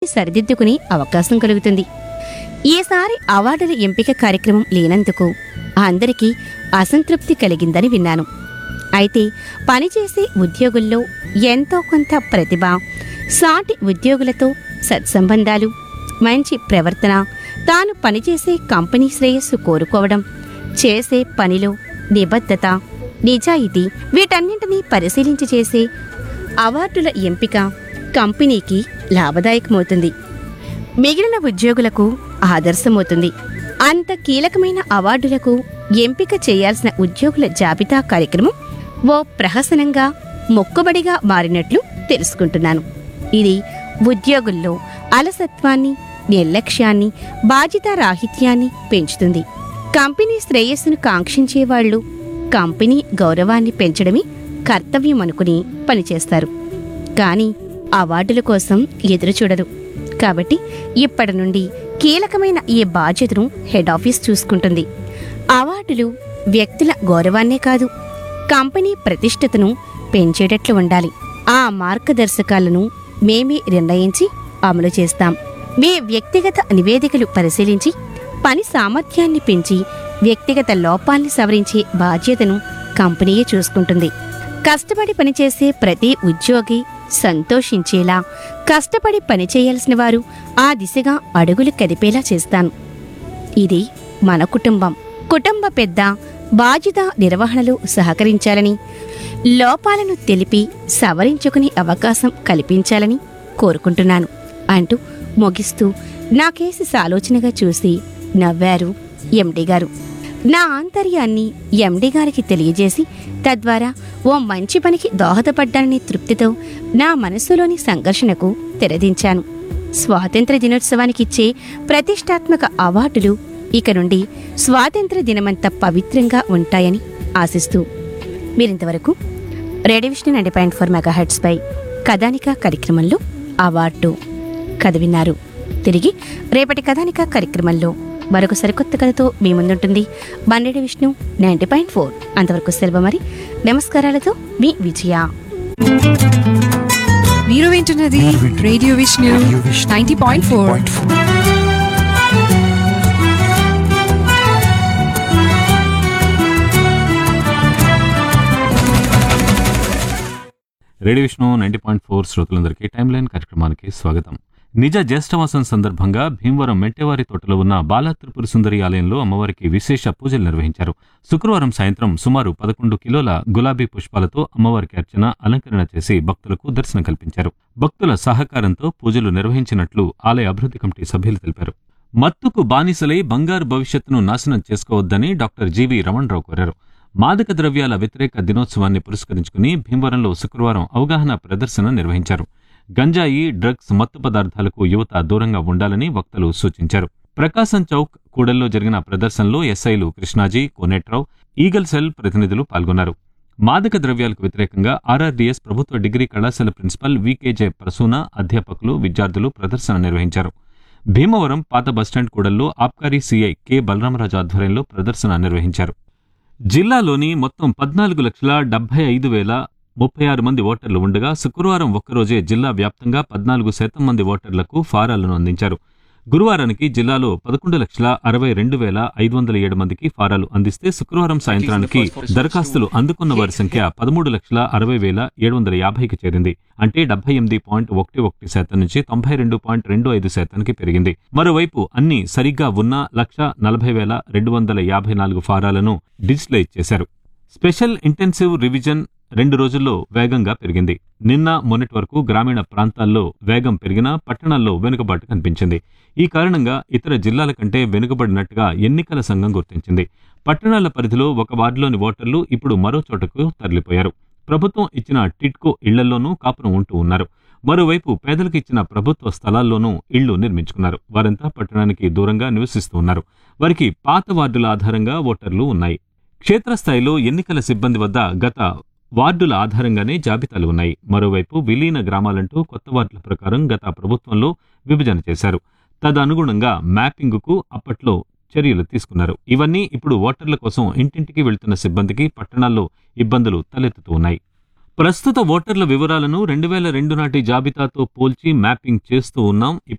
సరిదిద్దుకునే అవకాశం కలుగుతుంది ఈసారి అవార్డుల ఎంపిక కార్యక్రమం లేనందుకు అందరికీ అసంతృప్తి కలిగిందని విన్నాను అయితే పనిచేసే ఉద్యోగుల్లో ఎంతో కొంత ప్రతిభ సాటి ఉద్యోగులతో సత్సంబంధాలు మంచి ప్రవర్తన తాను పనిచేసే కంపెనీ శ్రేయస్సు కోరుకోవడం చేసే పనిలో నిబద్ధత నిజాయితీ వీటన్నింటినీ పరిశీలించి చేసే అవార్డుల ఎంపిక కంపెనీకి లాభదాయకమవుతుంది మిగిలిన ఉద్యోగులకు ఆదర్శమవుతుంది అంత కీలకమైన అవార్డులకు ఎంపిక చేయాల్సిన ఉద్యోగుల జాబితా కార్యక్రమం ఓ ప్రహసనంగా మొక్కుబడిగా మారినట్లు తెలుసుకుంటున్నాను ఇది ఉద్యోగుల్లో అలసత్వాన్ని నిర్లక్ష్యాన్ని బాధ్యతారాహిత్యాన్ని పెంచుతుంది కంపెనీ శ్రేయస్సును కాంక్షించే వాళ్ళు కంపెనీ గౌరవాన్ని పెంచడమే కర్తవ్యం అనుకుని పనిచేస్తారు కానీ అవార్డుల కోసం ఎదురుచూడరు కాబట్టి ఇప్పటి నుండి కీలకమైన ఈ బాధ్యతను హెడ్ ఆఫీస్ చూసుకుంటుంది అవార్డులు వ్యక్తుల గౌరవాన్నే కాదు కంపెనీ ప్రతిష్టతను పెంచేటట్లు ఉండాలి ఆ మార్గదర్శకాలను మేమే నిర్ణయించి అమలు చేస్తాం మీ వ్యక్తిగత నివేదికలు పరిశీలించి పని సామర్థ్యాన్ని పెంచి వ్యక్తిగత లోపాల్ని సవరించే బాధ్యతను కంపెనీయే చూసుకుంటుంది కష్టపడి పనిచేసే ప్రతి ఉద్యోగి సంతోషించేలా కష్టపడి పనిచేయాల్సిన వారు ఆ దిశగా అడుగులు కదిపేలా చేస్తాను ఇది మన కుటుంబం కుటుంబ పెద్ద బాధ్యత నిర్వహణలో సహకరించాలని లోపాలను తెలిపి సవరించుకునే అవకాశం కల్పించాలని కోరుకుంటున్నాను అంటూ ముగిస్తూ నా కేసి సాలోచనగా చూసి నవ్వారు ఎండి గారు నా ఆంతర్యాన్ని ఎండి గారికి తెలియజేసి తద్వారా ఓ మంచి పనికి దోహదపడ్డాననే తృప్తితో నా మనసులోని సంఘర్షణకు తెరదించాను స్వాతంత్ర దినోత్సవానికిచ్చే ప్రతిష్టాత్మక అవార్డులు ఇక నుండి స్వాతంత్ర దినమంత పవిత్రంగా ఉంటాయని ఆశిస్తూ మీరింతవరకు radio vision ninety point four mega పై కథానిక కార్యక్రమంలో అవార్డు కథ విన్నారు తిరిగి రేపటి కథానిక కార్యక్రమంలో మరొక సరికొత్త కథతో మీ ముందుంటుంది Bandedi Vishnu ninety point four అంతవరకు సెలవు మరి నమస్కారాలతో మీ విజయ మీరు వింటున్నది మీరు వింటున్నది radio Vishnu radio Vishnu ninety point four point four radio Vishnu ninety point four శ్రోతలందరికీ టైమ్ లైన్ కార్యక్రమానికి స్వాగతం నిజ జ్యేష్ఠమాసం సందర్భంగా భీమవరం మెట్టెవారి తోటలో ఉన్న బాలా త్రిపుర సుందరి ఆలయంలో అమ్మవారికి విశేష పూజలు నిర్వహించారు శుక్రవారం సాయంత్రం సుమారు పదకొండు కిలోల గులాబీ పుష్పాలతో అమ్మవారికి అర్చన అలంకరణ చేసి భక్తులకు దర్శనం కల్పించారు భక్తుల సహకారంతో పూజలు నిర్వహించినట్లు ఆలయ అభివృద్ధి కమిటీ సభ్యులు తెలిపారు మత్తుకు బానిసలై బంగారు భవిష్యత్తును నాశనం చేసుకోవద్దని డాక్టర్ జీవి రమణరావు కోరారు మాదక ద్రవ్యాల వ్యతిరేక దినోత్సవాన్ని పురస్కరించుకుని భీమవరంలో శుక్రవారం అవగాహన ప్రదర్శన నిర్వహించారు గంజాయి డ్రగ్స్ మత్తు పదార్థాలకు యువత దూరంగా ఉండాలని వక్తలు సూచించారు ప్రకాశం చౌక్ కూడల్లో జరిగిన ప్రదర్శనలో ఎస్ఐలు కృష్ణాజీ కోనేట్రావు ఈగల్ సెల్ ప్రతినిధులు పాల్గొన్నారు మాదక ద్రవ్యాలకు వ్యతిరేకంగా ఆర్ఆర్డీఎస్ ప్రభుత్వ డిగ్రీ కళాశాల ప్రిన్సిపల్ వికేజే ప్రసూన అధ్యాపకులు విద్యార్థులు ప్రదర్శన నిర్వహించారు భీమవరం పాత బస్టాండ్ కూడల్లో ఆబ్కారీ సీఐ కె బలరామరాజు ఆధ్వర్యంలో ప్రదర్శన నిర్వహించారు జిల్లాలోని మొత్తం పద్నాలుగు లక్షల డెబ్బై ఐదు వేల ముప్పై ఆరు మంది ఓటర్లు ఉండగా శుక్రవారం ఒక్కరోజే జిల్లా వ్యాప్తంగా పద్నాలుగు శాతం మంది ఓటర్లకు ఫారాలను అందించారు గురువారానికి జిల్లాలో పదకొండు లక్షల అరవై రెండు వేల ఐదు వందల ఏడు మందికి ఫారాలు అందిస్తే శుక్రవారం సాయంత్రానికి దరఖాస్తులు అందుకున్న వారి సంఖ్య పదమూడు లక్షల అరవై వేల ఏడు వందల యాభైకి చేరింది అంటే డెబ్బై ఎనిమిది పాయింట్ ఒకటి ఒకటి శాతం నుంచి తొంభై రెండు పాయింట్ రెండు ఐదు శాతానికి పెరిగింది మరోవైపు అన్ని సరిగ్గా ఉన్న లక్ష నలభై వేల రెండు వందల యాభై నాలుగు ఫారాలను డిజిటలైజ్ చేశారు స్పెషల్ ఇంటెన్సివ్ రివిజన్ రెండు రోజుల్లో వేగంగా పెరిగింది నిన్న మొన్నటి వరకు గ్రామీణ ప్రాంతాల్లో వేగం పెరిగినా పట్టణాల్లో వెనుకబాటు కనిపించింది ఈ కారణంగా ఇతర జిల్లాల కంటే వెనుకబడినట్టుగా ఎన్నికల సంఘం గుర్తించింది పట్టణాల పరిధిలో ఒక వార్డులోని ఓటర్లు ఇప్పుడు మరో చోటకు తరలిపోయారు ప్రభుత్వం ఇచ్చిన టిట్కో ఇళ్లలోనూ కాపురం ఉంటూ ఉన్నారు మరోవైపు పేదలకు ఇచ్చిన ప్రభుత్వ స్థలాల్లోనూ ఇళ్లు నిర్మించుకున్నారు వారంతా పట్టణానికి దూరంగా నివసిస్తూ ఉన్నారు వారికి పాత వార్డుల ఆధారంగా ఓటర్లు ఉన్నాయి క్షేత్రస్థాయిలో ఎన్నికల సిబ్బంది వద్ద గత వార్డుల ఆధారంగానే జాబితాలు ఉన్నాయి మరోవైపు విలీన గ్రామాలంటూ కొత్త వార్డుల ప్రకారం గత ప్రభుత్వంలో విభజన చేశారు తదనుగుణంగా మ్యాపింగ్కు అప్పట్లో చర్యలు తీసుకున్నారు ఇవన్నీ ఇప్పుడు ఓటర్ల కోసం ఇంటింటికి వెళ్తున్న సిబ్బందికి పట్టణాల్లో ఇబ్బందులు తలెత్తుతూ ఉన్నాయి ప్రస్తుత ఓటర్ల వివరాలను రెండు వేల రెండు నాటి జాబితాతో పోల్చి మ్యాపింగ్ చేస్తూ ఉన్నాం